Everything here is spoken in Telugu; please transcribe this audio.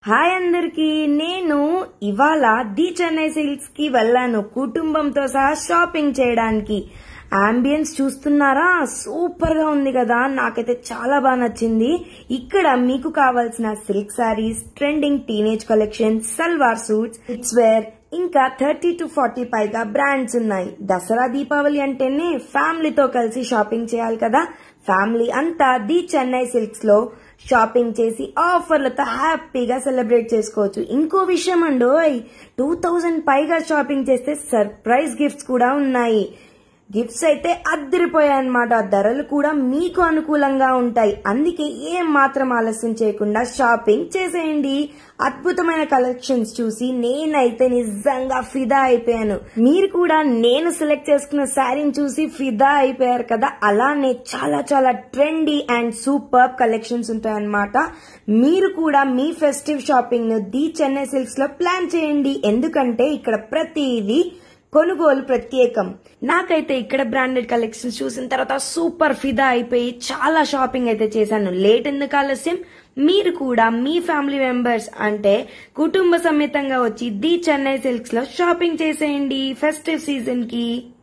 హాయ్ అందరికి నేను ఇవాళ ది చెన్నై సిల్క్స్ కి వెళ్ళాను కుటుంబంతో సహా షాపింగ్ చేయడానికి అంబియన్స్ చూస్తున్నారా సూపర్ గా ఉంది కదా నాకైతే చాలా బాగా నచ్చింది ఇక్కడ మీకు కావాల్సిన silk saris trending teenage collection salwar suits it's wear ఇంకా థర్టీ టు ఫార్టీ పైగా బ్రాండ్స్ ఉన్నాయి దసరా దీపావళి అంటేనే ఫ్యామిలీతో కలిసి షాపింగ్ చేయాలి కదా ఫ్యామిలీ అంతా ది చెన్నై సిల్క్స్ లో షాపింగ్ చేసి ఆఫర్లతో హ్యాపీగా సెలబ్రేట్ చేసుకోవచ్చు ఇంకో విషయం అండోయ్ టూ థౌజండ్ పైగా షాపింగ్ చేస్తే సర్ప్రైజ్ గిఫ్ట్స్ కూడా ఉన్నాయి గిఫ్ట్స్ అయితే అద్దరిపోయాయన్నమాట ధరలు కూడా మీకు అనుకూలంగా ఉంటాయి అందుకే ఏం మాత్రం ఆలస్యం చేయకుండా షాపింగ్ చేసేయండి అద్భుతమైన కలెక్షన్స్ చూసి నేనైతే నిజంగా ఫిదా అయిపోయాను మీరు కూడా నేను సెలెక్ట్ చేసుకున్న శారీని చూసి ఫిదా అయిపోయారు కదా అలానే చాలా చాలా ట్రెండీ అండ్ సూపర్ కలెక్షన్స్ ఉంటాయన్నమాట మీరు కూడా మీ ఫెస్టివ్ షాపింగ్ ను ది చెన్నై సిల్క్స్ లో ప్లాన్ చేయండి ఎందుకంటే ఇక్కడ ప్రతిదీ కొనుగోలు ప్రత్యేకం నాకైతే ఇక్కడ బ్రాండెడ్ కలెక్షన్స్ చూసిన తర్వాత సూపర్ ఫిదా అయిపోయి చాలా షాపింగ్ అయితే చేశాను లేట్ ఎందుకు ఆలస్యం మీరు కూడా మీ ఫ్యామిలీ మెంబర్స్ అంటే కుటుంబ సమేతంగా వచ్చి ది చెన్నై సిల్క్స్ లో షాపింగ్ చేసేయండి ఫెస్టివ్ సీజన్ కి